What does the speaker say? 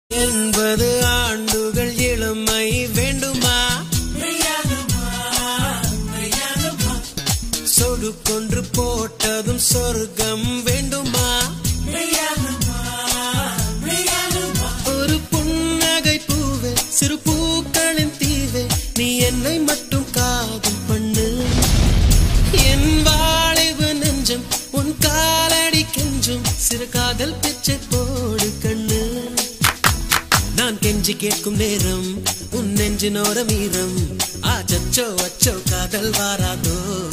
எண்பது ஆண்டுகள் இளமை வேண்டுமா சொடுக்கொன்று போட்டதும் சொர்க்கம் வேண்டுமா ஒரு புன்னகை பூவே சிறு பூக்களின் தீவே நீ என்னை மட்டும் காதல் பண்ணு என் வாழைவு நெஞ்சம் உன் காலடி கெஞ்சும் சிறு காதல் பிச்சை போடு கண்ணு நான் கெஞ்சி கேட்கும் நேரம் உன் நெஞ்சினோர மீறம் ஆச்சோ அச்சோ காதல் வாராதோ